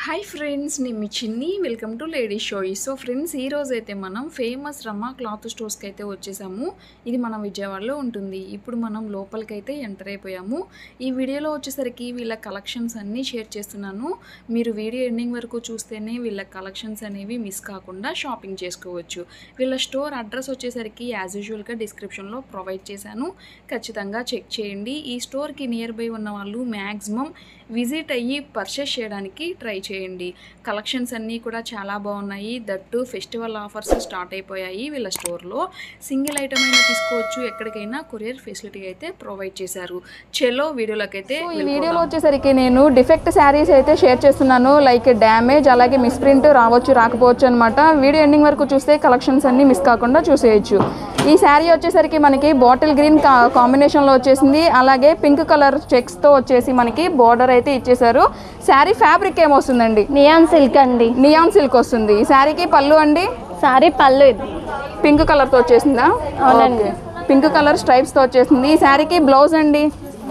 Hi friends నేను మీ Chinni welcome to lady షోయి సో ఫ్రెండ్స్ ఈ రోజు అయితే మనం ఫేమస్ రమ్మ క్లాత్ స్టోర్స్కి అయితే వచ్చేసాము ఇది మన విజయవాడలో ఉంటుంది ఇప్పుడు మనం లోపలికి అయితే ఎంటర్ అయిపోయాము ఈ వీడియోలో వచ్చేసరికి వీళ్ళ కలెక్షన్స్ అన్నీ షేర్ చేస్తున్నాను మీరు వీడియో ఎండింగ్ వరకు చూస్తేనే వీళ్ళ కలెక్షన్స్ అనేవి మిస్ కాకుండా షాపింగ్ చేసుకోవచ్చు వీళ్ళ స్టోర్ అడ్రస్ వచ్చేసరికి యాజ్ యూజువల్గా డిస్క్రిప్షన్లో ప్రొవైడ్ చేశాను ఖచ్చితంగా చెక్ చేయండి ఈ స్టోర్కి నియర్ బై ఉన్న వాళ్ళు మ్యాక్సిమం విజిట్ అయ్యి పర్చేస్ చేయడానికి ట్రై చేయండి కలెక్షన్స్ అన్నీ కూడా చాలా బాగున్నాయి దట్టు ఫెస్టివల్ ఆఫర్స్ స్టార్ట్ అయిపోయాయి వీళ్ళ స్టోర్లో సింగిల్ ఐటమ్ అయినా తీసుకోవచ్చు ఎక్కడికైనా కొరియర్ ఫెసిలిటీ అయితే ప్రొవైడ్ చేశారు చెలో వీడియోలకైతే ఈ వీడియోలో వచ్చేసరికి నేను డిఫెక్ట్ శారీస్ అయితే షేర్ చేస్తున్నాను లైక్ డ్యామేజ్ అలాగే మిస్ప్రింట్ రావచ్చు రాకపోవచ్చు అనమాట వీడియో ఎండింగ్ వరకు చూస్తే కలెక్షన్స్ అన్ని మిస్ కాకుండా చూసేయచ్చు ఈ శారీ వచ్చేసరికి మనకి బాటిల్ గ్రీన్ కాంబినేషన్లో వచ్చేసింది అలాగే పింక్ కలర్ చెక్స్తో వచ్చేసి మనకి బార్డర్ అయితే ఇచ్చేసారు శారీ ఫ్యాబ్రిక్ ఏమొస్తుందండి నియాన్ సిల్క్ అండి నియాన్ సిల్క్ వస్తుంది ఈ శారీకి పళ్ళు అండి సారీ పళ్ళు ఇది పింక్ కలర్తో వచ్చేసిందా అవునండి. ఓకే. పింక్ కలర్ స్ట్రైప్స్తో వచ్చేసింది ఈ శారీకి బ్లౌజ్ అండి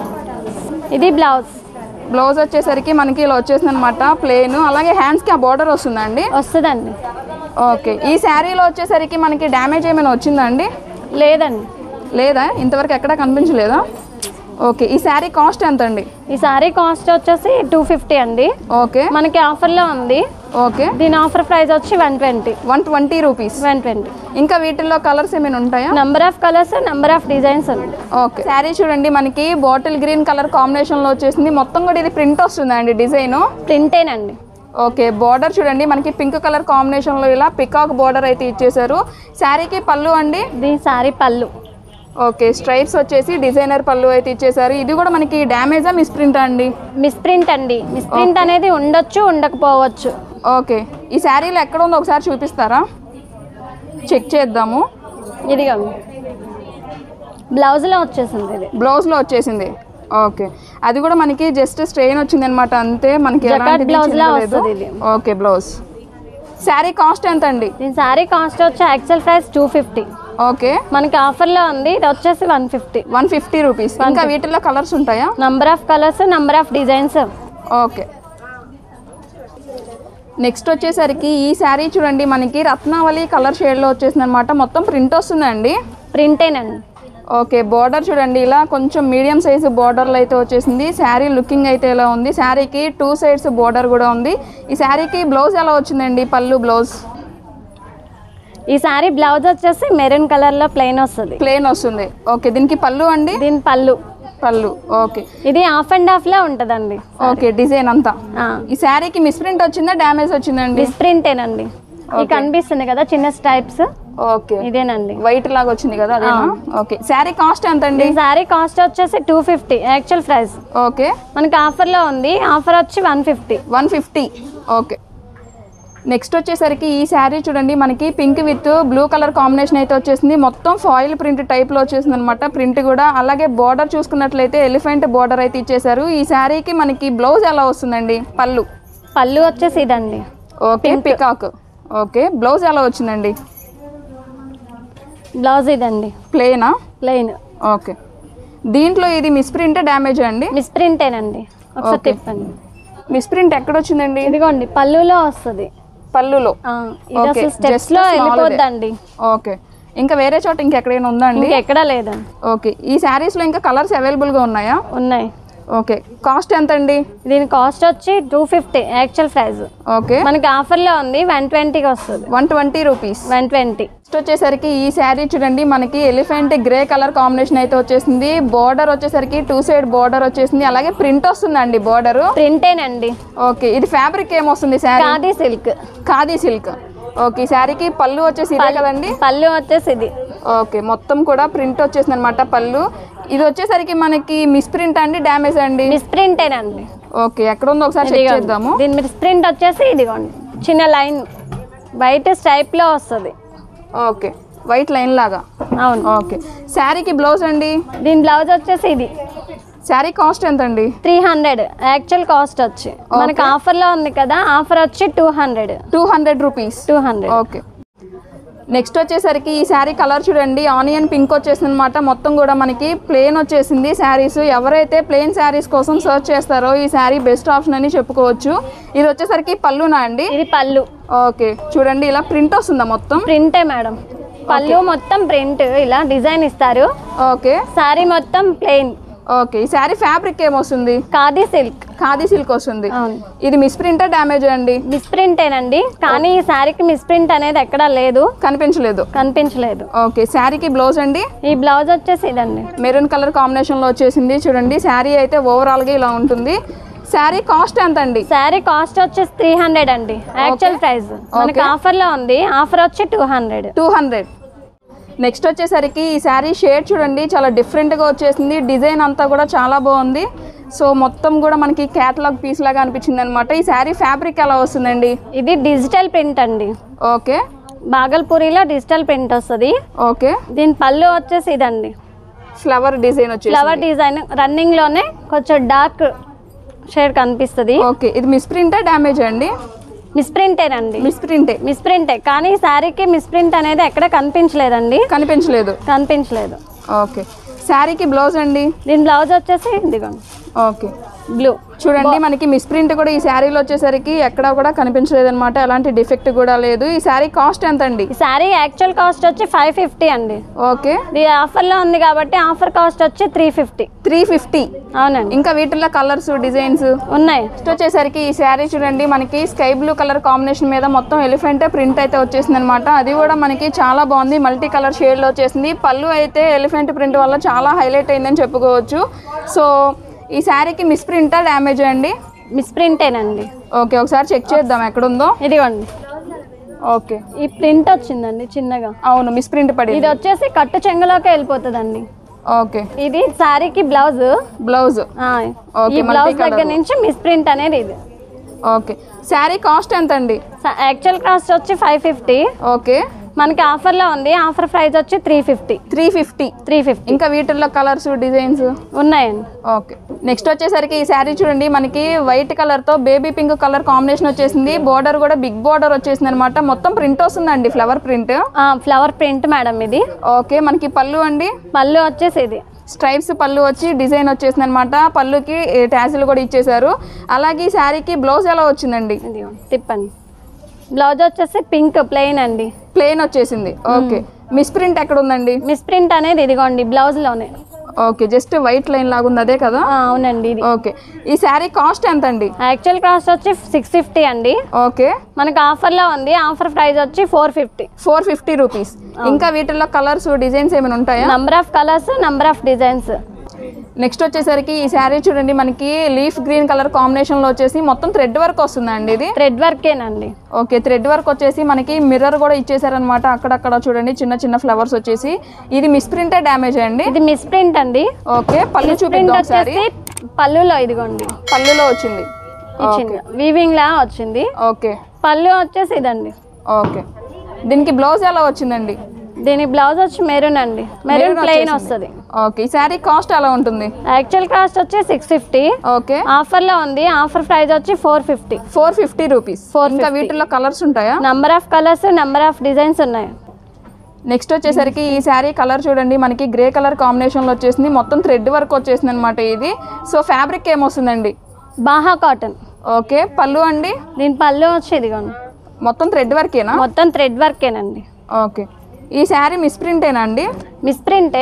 ఇది బ్లౌజ్ బ్లౌజ్ వచ్చేసరికి మనకి ఇలా వచ్చేసింది అనమాట ప్లేన్ అలాగే హ్యాండ్స్కి ఆ బార్డర్ వస్తుందండి వస్తుందండి ఓకే ఈ శారీలో వచ్చేసరికి మనకి డ్యామేజ్ ఏమైనా వచ్చిందండి లేదండి లేదా ఇంతవరకు ఎక్కడ కనిపించలేదా ఓకే ఈ శారీ కాస్ట్ ఎంత అండి ఈ సారీ కాస్ట్ వచ్చేసి టూ ఫిఫ్టీ అండి ఓకే మనకి ఆఫర్లో ఉంది ఓకే దీని ఆఫర్ ప్రైస్ వచ్చి one twenty one twenty rupees one twenty ఇంకా వీటిల్లో కలర్స్ ఏమైనా ఉంటాయా number of colours number of designs ఉంది ఓకే శారీ చూడండి మనకి బాటిల్ గ్రీన్ కలర్ కాంబినేషన్లో వచ్చేసింది మొత్తం కూడా ఇది ప్రింట్ వస్తుందండి డిజైన్ ప్రింటేనండి ఓకే బార్డర్ చూడండి మనకి పింక్ కలర్ కాంబినేషన్లో ఇలా పికాక్ బార్డర్ అయితే ఇచ్చేసారు శారీకి పళ్ళు అండి దీని సారీ పళ్ళు ఓకే స్ట్రైప్స్ వచ్చేసి డిజైనర్ పళ్ళు అయితే ఇచ్చేసారు ఇది కూడా మనకి డ్యామేజా మిస్ప్రింట్ అండి మిస్ప్రింట్ అండి మిస్ప్రింట్ అనేది ఉండొచ్చు ఉండకపోవచ్చు ఓకే ఈ శారీలో ఎక్కడ ఉందో ఒకసారి చూపిస్తారా చెక్ చేద్దాము ఇదిగో బ్లౌజ్లో వచ్చేసింది ఇది బ్లౌజ్లో వచ్చేసింది ఓకే అది కూడా మనకి జస్ట్ స్ట్రెయిన్ వచ్చింది అనమాట అంతే మనకి Jacquard ఎలాంటిది blouse లా చిన్నలేదు. వస్తది ఇది. ఓకే బ్లౌజ్ శారీ కాస్ట్ ఎంత అండి దీని సారీ కాస్ట్ వచ్చి actual price two fifty okay మనకి ఆఫర్లో ఉంది ఇది వచ్చేసి one fifty one fifty rupees ఇంకా వీటిలో కలర్స్ ఉంటాయా number of colours number of designs okay next వచ్చేసరికి ఈ శారీ చూడండి మనకి రత్నావళి కలర్ షేడ్లో వచ్చేసింది అనమాట మొత్తం ప్రింట్ వస్తుందండి ప్రింటేనండి ఓకే బార్డర్ చూడండి ఇలా కొంచెం మీడియం సైజు బార్డర్లో అయితే వచ్చేసింది శారీ లుకింగ్ అయితే ఇలా ఉంది శారీకి టూ సైడ్స్ బార్డర్ కూడా ఉంది ఈ శారీకి బ్లౌజ్ ఎలా వచ్చిందండి పళ్ళు బ్లౌజ్ ఈ సారీ బ్లౌజ్ వచ్చేసి మెరూన్ కలర్లో ప్లెయిన్ వస్తుంది ప్లేన్ వస్తుంది ఓకే దీనికి పళ్ళు అండి దీని పళ్ళు పళ్ళు ఓకే ఇది హాఫ్ అండ్ హాఫ్లో ఉంటుందండి ఓకే డిజైన్ అంతా ఆ, ఈ శారీకి మిస్ప్రింట్ వచ్చిందా డ్యామేజ్ వచ్చిందండి దిస్ ప్రింటేనండి ఇది కనిపిస్తుంది కదా చిన్న స్టైప్స్ ఓకే ఇదేనండి వైట్ లాగా వచ్చింది కదా అదేనా ఓకే శారీ కాస్ట్ ఎంత అండి ఈ సారీ కాస్ట్ వచ్చేసి two fifty actual price okay మనకి ఆఫర్లో ఉంది ఆఫర్ వచ్చి one fifty one fifty okay next వచ్చేసరికి ఈ శారీ చూడండి మనకి pink with blue colour combination అయితే వచ్చేసింది మొత్తం ఫాయిల్ ప్రింట్ టైప్లో వచ్చేసింది అనమాట ప్రింట్ కూడా అలాగే బార్డర్ చూసుకున్నట్లయితే ఎలిఫెంట్ బార్డర్ అయితే ఇచ్చేసారు ఈ శారీకి మనకి బ్లౌజ్ ఎలా వస్తుందండి పళ్ళు పళ్ళు వచ్చేసి ఇదండి ఓకే పికాక్ ఓకే బ్లౌజ్ ఎలా వచ్చిందండి బ్లౌజ్ ఇదండి ప్లేనా ప్లెయిన్ ఓకే దీంట్లో ఇది మిస్ప్రింట్ డ్యామేజ్ అండి మిస్ ప్రింటేనండి ఒకసారి Okay. తిప్పండి మిస్ప్రింట్ ఎక్కడ వచ్చిందండి ఇదిగోండి పళ్ళులో వస్తుంది పళ్ళులో ఆ, ఇది Okay, అసలు just స్టెప్స్ లో small దే. వెళ్ళిపోద్దండి ఓకే ఇంకా వేరే చోట ఇంకెక్కడైనా ఉందా అండి ఇంకెక్కడా లేదండి ఓకే ఈ శారీస్లో ఇంకా కలర్స్ అవైలబుల్గా ఉన్నాయా ఉన్నాయి ఓకే కాస్ట్ ఎంత అండి దీని కాస్ట్ వచ్చి two fifty actual price okay మనకి ఆఫర్లో ఉంది వన్ ట్వంటీకి వస్తుంది one twenty rupees one twenty next వచ్చేసరికి ఈ శారీ చూడండి మనకి ఎలిఫెంట్ గ్రే కలర్ కాంబినేషన్ అయితే వచ్చేసింది బార్డర్ వచ్చేసరికి టూ సైడ్ బార్డర్ వచ్చేసింది అలాగే ప్రింట్ వస్తుందండి బార్డర్ ప్రింటేనండి ఓకే ఇది ఫ్యాబ్రిక్ ఏమొస్తుంది sari khadi silk khadi silk okay ఈ శారీకి పళ్ళు వచ్చేసి ఇదే కదండి పళ్ళు వచ్చేసి ఇది ఓకే మొత్తం కూడా ప్రింట్ వచ్చేసింది అనమాట పళ్ళు ఇది వచ్చేసరికి మనకి మిస్ ప్రింట్ అండి డ్యామేజ్ అండి మిస్ ప్రింటేనండి ఓకే ఎక్కడ ఉందో ఒకసారి చెక్ ఇదిగోండి. చేద్దాము దీని మిస్ ప్రింట్ వచ్చేసి ఇదిగోండి చిన్న లైన్ వైట్ స్టైప్ లో వస్తుంది ఓకే వైట్ లైన్ లాగా అవును ఓకే శారీకి బ్లౌజ్ అండి దీని బ్లౌజ్ వచ్చేసి ఇది శారీ కాస్ట్ ఎంత అండి త్రీ హండ్రెడ్ యాక్చువల్ కాస్ట్ వచ్చి మనకి ఆఫర్లో ఉంది కదా ఆఫర్ వచ్చి two hundred two hundred rupees two hundred okay next వచ్చేసరికి ఈ శారీ కలర్ చూడండి ఆనియన్ పింక్ వచ్చేసింది అనమాట మొత్తం కూడా మనకి ప్లేన్ వచ్చేసింది శారీస్ ఎవరైతే ప్లేన్ శారీస్ కోసం సర్చ్ చేస్తారో ఈ శారీ బెస్ట్ ఆప్షన్ అని చెప్పుకోవచ్చు ఇది వచ్చేసరికి పళ్ళునా అండి ఇది పళ్ళు ఓకే చూడండి ఇలా ప్రింట్ వస్తుందా మొత్తం ప్రింటే మేడం పళ్ళు మొత్తం ప్రింట్ ఇలా డిజైన్ ఇస్తారు ఓకే సారీ మొత్తం ప్లెయిన్ ఓకే ఈ శారీ ఫ్యాబ్రిక్ ఏమొస్తుంది ఖాదీ సిల్క్ ఖాదీ సిల్క్ వస్తుంది అవును ఇది మిస్ ప్రింటా డ్యామేజ్ అండి మిస్ప్రింటేనండి కానీ ఈ శారీకి మిస్ప్రింట్ అనేది ఎక్కడా లేదు కనిపించలేదు కనిపించలేదు ఓకే శారీకి బ్లౌజ్ అండి ఈ బ్లౌజ్ వచ్చేసి ఇదండి మెరూన్ కలర్ కాంబినేషన్లో వచ్చేసింది చూడండి శారీ అయితే ఓవరాల్గా ఇలా ఉంటుంది శారీ కాస్ట్ ఎంత అండి శారీ కాస్ట్ వచ్చేసి త్రీ హండ్రెడ్ అండి యాక్చువల్ ప్రైస్ మనకి ఆఫర్లో ఉంది ఆఫర్ వచ్చి two hundred two hundred next వచ్చేసరికి ఈ శారీ షేడ్ చూడండి చాలా డిఫరెంట్గా వచ్చేసింది డిజైన్ అంతా కూడా చాలా బాగుంది సో మొత్తం కూడా మనకి క్యాటలాగ్ పీస్ లాగా అనిపించింది అనమాట ఈ శారీ ఫ్యాబ్రిక్ ఎలా వస్తుందండి ఇది డిజిటల్ ప్రింట్ అండి ఓకే బాగల్పూరిలో డిజిటల్ ప్రింట్ వస్తుంది ఓకే దీని పళ్ళు వచ్చేసి ఇదండి ఫ్లవర్ డిజైన్ వచ్చేసి ఫ్లవర్ డిజైన్ రన్నింగ్ లోనే కొంచెం డార్క్ షేడ్ కనిపిస్తుంది ఓకే ఇది మిస్ ప్రింటా డ్యామేజ్ అండి మిస్ప్రింటేనండి మిస్ ప్రింటే మిస్ప్రింటే కానీ ఈ శారీకి మిస్ప్రింట్ అనేది ఎక్కడ కనిపించలేదండి కనిపించలేదు కనిపించలేదు ఓకే శారీకి బ్లౌజ్ అండి దీని బ్లౌజ్ వచ్చేసి ఇదిగోండి ఓకే బ్లూ చూడండి మనకి మిస్ప్రింట్ కూడా ఈ శారీలో వచ్చేసరికి ఎక్కడా కూడా కనిపించలేదు అనమాట ఎలాంటి డిఫెక్ట్ కూడా లేదు ఈ శారీ కాస్ట్ ఎంత అండి ఈ శారీ యాక్చువల్ కాస్ట్ వచ్చి ఫైవ్ ఫిఫ్టీ అండి ఓకే ఇది ఆఫర్లో ఉంది కాబట్టి ఆఫర్ కాస్ట్ వచ్చి త్రీ ఫిఫ్టీ త్రీ ఫిఫ్టీ అవునండి ఇంకా వీటిల్లో కలర్స్ డిజైన్స్ ఉన్నాయి నెక్స్ట్ వచ్చేసరికి ఈ శారీ చూడండి మనకి స్కై బ్లూ కలర్ కాంబినేషన్ మీద మొత్తం ఎలిఫెంట్ ప్రింట్ అయితే వచ్చేసింది అనమాట అది కూడా మనకి చాలా బాగుంది మల్టీ కలర్ షేడ్లో వచ్చేసింది పళ్ళు అయితే ఎలిఫెంట్ ప్రింట్ వల్ల చాలా హైలైట్ అయిందని చెప్పుకోవచ్చు సో ఈ శారీకి మిస్ ప్రింటా డ్యామేజ్ అండి మిస్ప్రింటేనండి ఓకే ఒకసారి చెక్ చేద్దాం ఎక్కడుందో ఇదిగోండి ఓకే ఈ ప్రింట్ వచ్చిందండి చిన్నగా అవును మిస్ ప్రింట్ పడింది ఇది వచ్చేసి కట్టు చెంగులోకి వెళ్ళిపోతుందండి ఓకే ఇది శారీకి బ్లౌజ్ బ్లౌజ్ ఆ, Okay, ఈ బ్లౌజ్ multi దగ్గర colour. నుంచి మిస్ప్రింట్ అనేది ఇది ఓకే శారీ కాస్ట్ ఎంత అండి యాక్చువల్ కాస్ట్ వచ్చి ఫైవ్ ఫిఫ్టీ ఓకే మనకి ఆఫర్లో ఉంది ఆఫర్ ప్రైస్ వచ్చి three fifty three fifty three fifty ఇంకా వీటిల్లో కలర్స్ డిజైన్స్ ఉన్నాయండి ఓకే నెక్స్ట్ వచ్చేసరికి ఈ శారీ చూడండి మనకి వైట్ కలర్తో బేబీ పింక్ కలర్ కాంబినేషన్ వచ్చేసింది బోర్డర్ కూడా బిగ్ బోర్డర్ వచ్చేసింది అనమాట మొత్తం ప్రింట్ వస్తుందండి flower print flower print madam ఇది ఓకే మనకి పళ్ళు అండి పళ్ళు వచ్చేసి ఇది స్ట్రైప్స్ పళ్ళు వచ్చి డిజైన్ వచ్చేసింది అనమాట పళ్ళుకి ట్యాసిల్ కూడా ఇచ్చేసారు అలాగే ఈ శారీకి బ్లౌజ్ ఎలా వచ్చిందండి ఇది తిప్పండి బ్లౌజ్ వచ్చేసి పింక్ ప్లెయిన్ అండి ప్లెయిన్ వచ్చేసింది ఓకే మిస్ ప్రింట్ ఎక్కడ ఉందండి మిస్ప్రింట్ అనేది ఇదిగోండి బ్లౌజ్లోనే ఓకే జస్ట్ వైట్ లైన్ లాగా ఉంది అదే కదా ఆ, అవునండి ఇది ఓకే ఈ శారీ కాస్ట్ ఎంత అండి యాక్చువల్ కాస్ట్ వచ్చి సిక్స్ ఫిఫ్టీ అండి ఓకే మనకి ఆఫర్లో ఉంది ఆఫర్ ప్రైస్ వచ్చి four fifty four fifty rupees ఇంకా వీటిల్లో కలర్స్ డిజైన్స్ ఏమైనా ఉంటాయా number of colours number of designs next వచ్చేసరికి ఈ శారీ చూడండి మనకి లీఫ్ గ్రీన్ కలర్ కాంబినేషన్లో వచ్చేసి మొత్తం థ్రెడ్ వర్క్ వస్తుందండి ఇది థ్రెడ్ వర్కేనండి ఓకే థ్రెడ్ వర్క్ వచ్చేసి మనకి మిర్రర్ కూడా ఇచ్చేసారనమాట అక్కడక్కడ చూడండి చిన్న చిన్న ఫ్లవర్స్ వచ్చేసి ఇది మిస్ ప్రింటే డ్యామేజ్ అండి ఇది మిస్ప్రింట్ అండి ఓకే పళ్ళు ప్రింట్ చూపిద్దాం ఒకసారి వచ్చేసి పళ్ళులో ఇదిగోండి పళ్ళులో వచ్చింది ఇచ్చింది వీవింగ్ లా వచ్చింది ఓకే పళ్ళు వచ్చేసి ఇదండి ఓకే దీనికి బ్లౌజ్ ఎలా వచ్చిందండి దీని బ్లౌజ్ వచ్చి మెరూన్ అండి మెరూన్ Maroon ప్లెయిన్ వచ్చేసింది. వస్తుంది ఓకే ఈ శారీ కాస్ట్ ఎలా ఉంటుంది యాక్చువల్ కాస్ట్ వచ్చి సిక్స్ ఫిఫ్టీ ఓకే ఆఫర్లో ఉంది ఆఫర్ ప్రైస్ వచ్చి four fifty four fifty rupees 450. ఇంకా వీటిల్లో కలర్స్ ఉంటాయా number of colours number of designs ఉన్నాయి నెక్స్ట్ వచ్చేసరికి ఈ శారీ కలర్ చూడండి మనకి గ్రే కలర్ కాంబినేషన్లో వచ్చేసింది మొత్తం థ్రెడ్ వర్క్ వచ్చేసింది అనమాట ఇది సో ఫ్యాబ్రిక్ ఏమొస్తుందండి బాహా కాటన్ ఓకే పళ్ళు అండి దీని పళ్ళు వచ్చి ఇదిగోండి మొత్తం థ్రెడ్ వర్కేనా మొత్తం థ్రెడ్ వర్కేనండి ఓకే ఈ శారీ మిస్ప్రింటేనా అండి మిస్ప్రింటే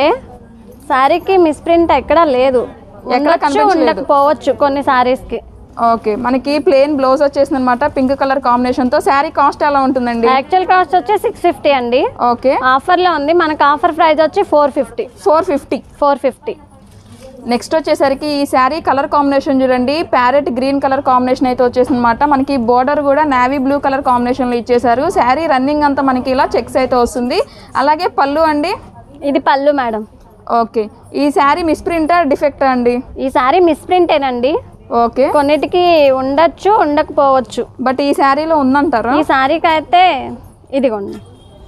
శారీకి మిస్ప్రింట్ ఎక్కడా లేదు ఎక్కడ ఉండొచ్చు, కనిపించలేదు. ఉండకపోవచ్చు కొన్ని శారీస్కి ఓకే మనకి ప్లెయిన్ బ్లౌజ్ వచ్చేసింది అనమాట పింక్ కలర్ కాంబినేషన్తో శారీ కాస్ట్ ఎలా ఉంటుందండి యాక్చువల్ కాస్ట్ వచ్చి సిక్స్ ఫిఫ్టీ అండి ఓకే ఆఫర్లో ఉంది మనకు ఆఫర్ ప్రైస్ వచ్చి four fifty four fifty four fifty next వచ్చేసరికి ఈ శారీ కలర్ కాంబినేషన్ చూడండి ప్యారెట్ గ్రీన్ కలర్ కాంబినేషన్ అయితే వచ్చేసింది అనమాట మనకి బోర్డర్ కూడా నావీ బ్లూ కలర్ కాంబినేషన్లో ఇచ్చేసారు శారీ రన్నింగ్ అంతా మనకి ఇలా చెక్స్ అయితే వస్తుంది అలాగే పళ్ళు అండి ఇది పళ్ళు మేడం ఓకే ఈ శారీ మిస్ప్రింటా డిఫెక్టా అండి ఈ శారీ మిస్ప్రింటేనండి ఓకే కొన్నిటికి ఉండొచ్చు ఉండకపోవచ్చు బట్ ఈ శారీలో ఉందంటారా ఈ శారీకి అయితే ఇదిగోండి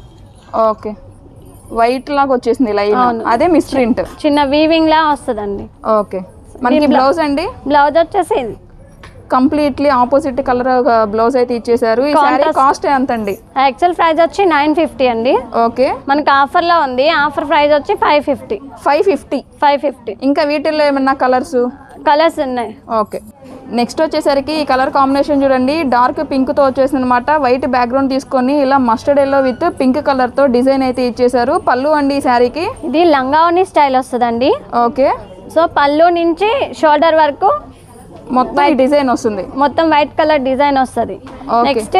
ఓకే వైట్ లాగా వచ్చేసింది లైన్ అదే మిస్ప్రింట్ చిన్న వీవింగ్ లా వస్తుందండి ఓకే మనకి బ్లౌజ్ అండి బ్లౌజ్ వచ్చేసి ఇది కంప్లీట్లీ ఆపోజిట్ కలర్ బ్లౌజ్ అయితే ఇచ్చేసారు ఈ శారీ కాస్ట్ ఎంత అండి యాక్చువల్ ప్రైస్ వచ్చి నైన్ ఫిఫ్టీ అండి ఓకే మనకి ఆఫర్లో ఉంది ఆఫర్ ప్రైస్ వచ్చి five fifty five fifty five fifty ఇంకా వీటిల్లో ఏమన్నా కలర్స్ కలర్స్ ఉన్నాయి ఓకే నెక్స్ట్ వచ్చేసరికి ఈ కలర్ కాంబినేషన్ చూడండి డార్క్ పింక్తో వచ్చేసింది అనమాట వైట్ బ్యాక్గ్రౌండ్ తీసుకొని ఇలా మస్టర్డ్ ఎల్లో విత్ పింక్ కలర్తో డిజైన్ అయితే ఇచ్చేసారు పళ్ళు అండి ఈ శారీకి ఇది లంగావని స్టైల్ వస్తుందండి ఓకే సో పళ్ళు నుంచి షోల్డర్ వరకు మొత్తం ఈ డిజైన్ వస్తుంది మొత్తం వైట్ కలర్ డిజైన్ వస్తుంది Okay. నెక్స్ట్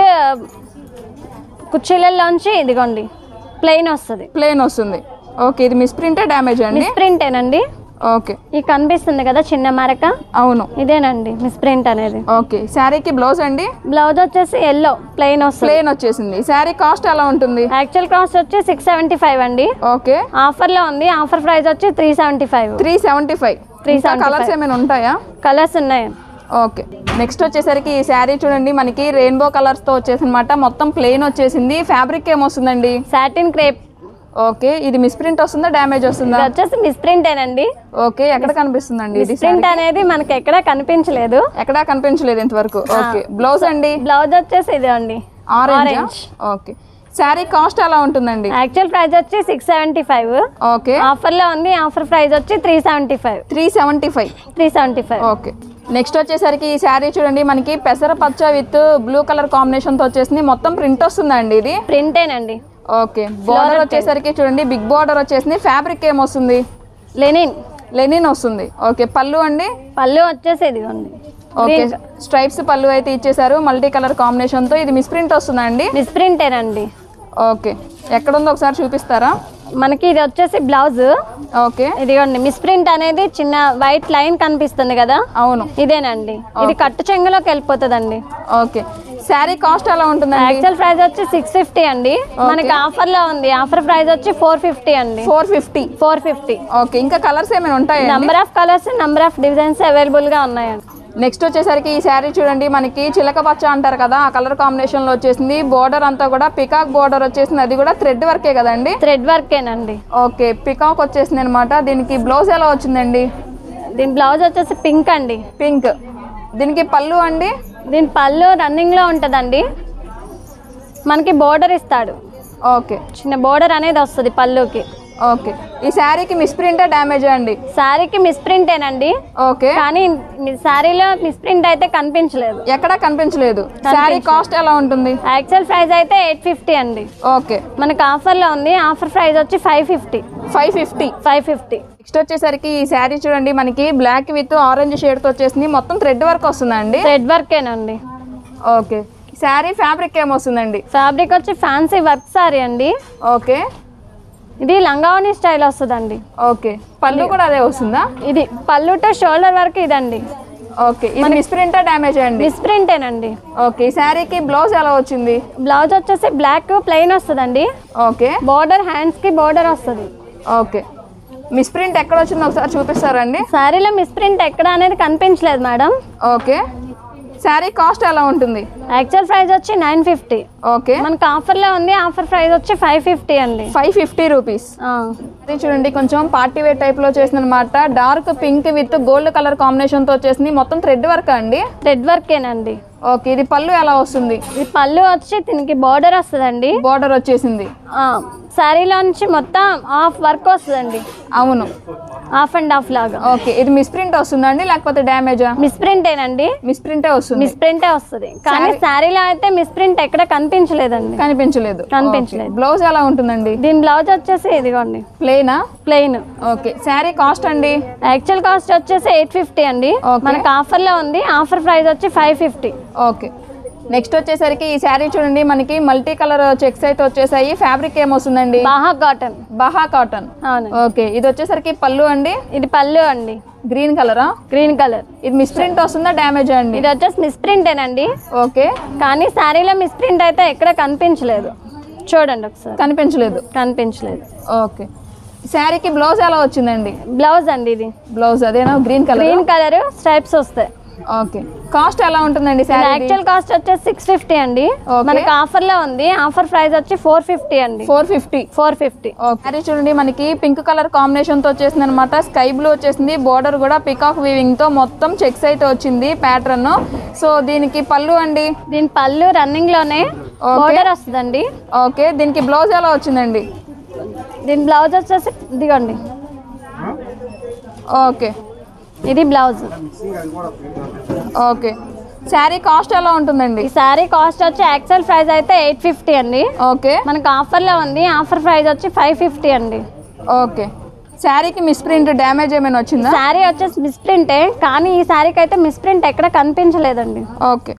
కుర్చీలలోంచి ఇదిగోండి ప్లెయిన్ వస్తుంది ప్లేన్ వస్తుంది ఓకే ఇది మిస్ ప్రింటే డ్యామేజ్ అండి మిస్ ప్రింటేనండి ఓకే ఈ కనిపిస్తుంది కదా చిన్న మరక అవును ఇదేనండి మిస్ ప్రింట్ అనేది ఓకే శారీకి బ్లౌజ్ అండి బ్లౌజ్ వచ్చేసి ఎల్లో ప్లెయిన్ వస్తుంది ప్లేన్ వచ్చేసింది శారీ కాస్ట్ ఎలా ఉంటుంది యాక్చువల్ కాస్ట్ వచ్చి సిక్స్ సెవెంటీ ఫైవ్ అండి ఓకే ఆఫర్లో ఉంది ఆఫర్ ప్రైస్ వచ్చి three seventy five three seventy five 375. Colours ఏమైనా ఉంటాయా కలర్స్ ఉన్నాయి ఓకే నెక్స్ట్ వచ్చేసరికి ఈ శారీ చూడండి మనకి రెయిన్బో కలర్స్తో వచ్చేసిందన్నమాట మొత్తం ప్లెయిన్ వచ్చేసింది ఫ్యాబ్రిక్ ఏమొస్తుందండి సాటిన్ క్రేప్ ఓకే ఇది మిస్ ప్రింట్ వస్తుందా డ్యామేజ్ వస్తుందా ఇది వచ్చేసి మిస్ ప్రింటేనండి ఓకే ఎక్కడ కనిపిస్తుందండి ఇది మిస్ ప్రింట్ అనేది మనకి ఎక్కడ కనిపించలేదు ఎక్కడా కనిపించలేదు ఇంతవరకు ఓకే బ్లౌజ్ అండి బ్లౌజ్ వచ్చేసి ఇది అండి orange Orange. Okay sari cost ఎలా ఉంటుందండి యాక్చువల్ ప్రైస్ వచ్చి సిక్స్ సెవెంటీ ఫైవ్ ఓకే ఆఫర్లో ఉంది ఆఫర్ ప్రైస్ వచ్చి three seventy five three seventy five three seventy five okay next వచ్చేసరికి ఈ శారీ చూడండి మనకి పెసర పచ్చ విత్ బ్లూ కలర్ కాంబినేషన్తో వచ్చేసింది మొత్తం ప్రింట్ వస్తుందండి ఇది ప్రింటేనండి ఓకే బార్డర్ వచ్చేసరికి చూడండి బిగ్ బార్డర్ వచ్చేసింది ఫ్యాబ్రిక్ ఏమొస్తుంది లెనిన్ లెనిన్ వస్తుంది ఓకే పళ్ళు అండి పళ్ళు వచ్చేసి ఇదిగోండి ఓకే స్ట్రైప్స్ పళ్ళు అయితే ఇచ్చేసారు మల్టీ కలర్ కాంబినేషన్తో ఇది మిస్ ప్రింట్ వస్తుందండి మిస్ ప్రింటేనండి ఓకే ఎక్కడుందో ఒకసారి చూపిస్తారా మనకి ఇది వచ్చేసి బ్లౌజ్ ఓకే ఇదిగోండి మిస్ ప్రింట్ అనేది చిన్న వైట్ లైన్ కనిపిస్తుంది కదా అవును ఇదేనండి ఇది కట్టు చెంగులోకి వెళ్ళిపోతుందండి ఓకే శారీ కాస్ట్ ఎలా ఉంటుందండి యాక్చువల్ ప్రైస్ వచ్చి సిక్స్ ఫిఫ్టీ అండి మనకి ఆఫర్ లో ఉంది ఆఫర్ ప్రైస్ వచ్చి ఫోర్ ఫిఫ్టీ అండి four fifty four fifty okay ఇంకా కలర్స్ ఏమైనా ఉంటాయా number of colours number of designs available గా ఉన్నాయండి నెక్స్ట్ వచ్చేసరికి ఈ శారీ చూడండి మనకి చిలక పచ్చ అంటారు కదా ఆ కలర్ కాంబినేషన్లో వచ్చేసింది బోర్డర్ అంతా కూడా పికాక్ బోర్డర్ వచ్చేసింది అది కూడా థ్రెడ్ వర్కే కదండి థ్రెడ్ వర్కేనండి ఓకే పికాక్ వచ్చేసింది అనమాట దీనికి బ్లౌజ్ ఎలా వచ్చిందండి దీని బ్లౌజ్ వచ్చేసి పింక్ అండి పింక్ దీనికి పళ్ళు అండి దీని పళ్ళు రన్నింగ్ లో ఉంటుందండి మనకి బోర్డర్ ఇస్తాడు ఓకే చిన్న బోర్డర్ అనేది వస్తుంది పళ్ళుకి ఓకే ఈ శారీకి మిస్ప్రింటే డ్యామేజ్ అండి శారీకి మిస్ ప్రింటేనండి ఓకే కానీ మీ శారీలో మిస్ ప్రింట్ అయితే కనిపించలేదు ఎక్కడా కనిపించలేదు శారీ కాస్ట్ ఎలా ఉంటుంది యాక్చువల్ ప్రైస్ అయితే ఎయిట్ ఫిఫ్టీ అండి ఓకే మనకు ఆఫర్లో ఉంది ఆఫర్ ప్రైస్ వచ్చి five fifty five fifty five fifty next వచ్చేసరికి ఈ శారీ చూడండి మనకి బ్లాక్ విత్ ఆరెంజ్ షేడ్తో వచ్చేసింది మొత్తం థ్రెడ్ వర్క్ వస్తుందండి థ్రెడ్ వర్కేనండి ఓకే శారీ ఫ్యాబ్రిక్ ఏమొస్తుందండి ఫ్యాబ్రిక్ వచ్చి ఫ్యాన్సీ వర్క్ సారీ అండి ఓకే ఇది లంగావని స్టైల్ వస్తుందండి ఓకే పళ్ళు కూడా అదే వస్తుందా ఇది పళ్ళు టు షోల్డర్ వరకు ఇదండి ఓకే ఇది మిస్ప్రింటా డ్యామేజ్ అండి మిస్ ప్రింటేనండి ఓకే ఈ శారీకి బ్లౌజ్ ఎలా వచ్చింది బ్లౌజ్ వచ్చేసి బ్లాక్ ప్లెయిన్ వస్తుందండి ఓకే బోర్డర్ హ్యాండ్స్కి బోర్డర్ వస్తుంది ఓకే మిస్ప్రింట్ ఎక్కడ వచ్చిందో ఒకసారి చూపిస్తారండి శారీలో మిస్ ప్రింట్ ఎక్కడ అనేది కనిపించలేదు మేడం ఓకే శారీ కాస్ట్ ఎలా ఉంటుంది యాక్చువల్ ప్రైస్ వచ్చి నైన్ ఫిఫ్టీ ఓకే మనకు ఆఫర్లో ఉంది ఆఫర్ ప్రైస్ వచ్చి ఫైవ్ ఫిఫ్టీ అండి ఫైవ్ ఫిఫ్టీ రూపీస్ ఆ. ఇది చూడండి కొంచెం పార్టీ వేర్ టైప్ లో చేసిన అనమాట dark pink with gold colour combination తో వచ్చేసింది మొత్తం థ్రెడ్ వర్క్ అండి థ్రెడ్ వర్కేనండి ఓకే ఇది పళ్ళు ఎలా వస్తుంది ఇది పళ్ళు వచ్చి దీనికి బార్డర్ వస్తుందండి బార్డర్ వచ్చేసింది ఆ, శారీలో నుంచి మొత్తం హాఫ్ వర్క్ వస్తుందండి అవును హాఫ్ అండ్ హాఫ్ లాగా ఓకే ఇది మిస్ప్రింట్ వస్తుందండి లేకపోతే డ్యామేజా మిస్ ప్రింటేనండి మిస్ప్రింటే వస్తుంది మిస్ ప్రింటే వస్తుంది కానీ శారీలో అయితే మిస్ ప్రింట్ ఎక్కడ కనిపించలేదండి కనిపించలేదు కనిపించలేదు. బ్లౌజ్ ఎలా ఉంటుందండి దీని బ్లౌజ్ వచ్చేసి ఇదిగోండి ప్లేనా ప్లెయిన్ ఓకే శారీ కాస్ట్ అండి యాక్చువల్ కాస్ట్ వచ్చేసి ఎయిట్ ఫిఫ్టీ అండి Okay. మనకు ఆఫర్లో ఉంది ఆఫర్ ప్రైస్ వచ్చి ఫైవ్ ఫిఫ్టీ ఓకే నెక్స్ట్ వచ్చేసరికి ఈ శారీ చూడండి మనకి మల్టీ కలర్ చెక్స్ అయితే వచ్చేసాయి ఫ్యాబ్రిక్ ఏమొస్తుందండి బాహా కాటన్ బహా కాటన్ అవును ఓకే ఇది వచ్చేసరికి పళ్ళు అండి ఇది పళ్ళు అండి గ్రీన్ కలరా గ్రీన్ కలర్ ఇది మిస్ప్రింట్ వస్తుందా డ్యామేజ్ అండి ఇది వచ్చేసి మిస్ ప్రింటేనండి ఓకే కానీ శారీలో మిస్ ప్రింట్ అయితే ఎక్కడ కనిపించలేదు చూడండి ఒకసారి కనిపించలేదు కనిపించలేదు ఓకే శారీకి బ్లౌజ్ ఎలా వచ్చిందండి బ్లౌజ్ అండి ఇది బ్లౌజ్ అదేనా green colour green colour stripes వస్తాయి ఓకే కాస్ట్ ఎలా ఉంటుందండి శారీ యాక్చువల్ కాస్ట్ వచ్చేసి సిక్స్ ఫిఫ్టీ అండి Okay. మనకి ఆఫర్ లో ఉంది ఆఫర్ ప్రైస్ వచ్చి ఫోర్ ఫిఫ్టీ అండి four fifty four fifty sari చూడండి మనకి పింక్ కలర్ కాంబినేషన్ తో వచ్చేసింది అనమాట స్కై బ్లూ వచ్చేసింది బోర్డర్ కూడా పికాక్ వీవింగ్ తో మొత్తం చెక్స్ అయితే వచ్చింది ప్యాటర్న్ సో దీనికి పళ్ళు అండి దీని పళ్ళు రన్నింగ్ లోనే Okay. బోర్డర్ వస్తుందండి ఓకే దీనికి బ్లౌజ్ ఎలా వచ్చిందండి దీని బ్లౌజ్ వచ్చేసి ఇదిగోండి ఓకే ఇది బ్లౌజ్ ఓకే శారీ కాస్ట్ ఎలా ఉంటుందండి ఈ శారీ కాస్ట్ వచ్చి యాక్చువల్ ప్రైస్ అయితే ఎయిట్ ఫిఫ్టీ అండి ఓకే మనకి ఆఫర్లో ఉంది ఆఫర్ ప్రైస్ వచ్చి ఫైవ్ ఫిఫ్టీ అండి ఓకే శారీకి మిస్ప్రింట్ డ్యామేజ్ ఏమైనా వచ్చిందా శారీ వచ్చేసి మిస్ప్రింటే కానీ ఈ శారీకి అయితే మిస్ప్రింట్ ఎక్కడ కనిపించలేదండి ఓకే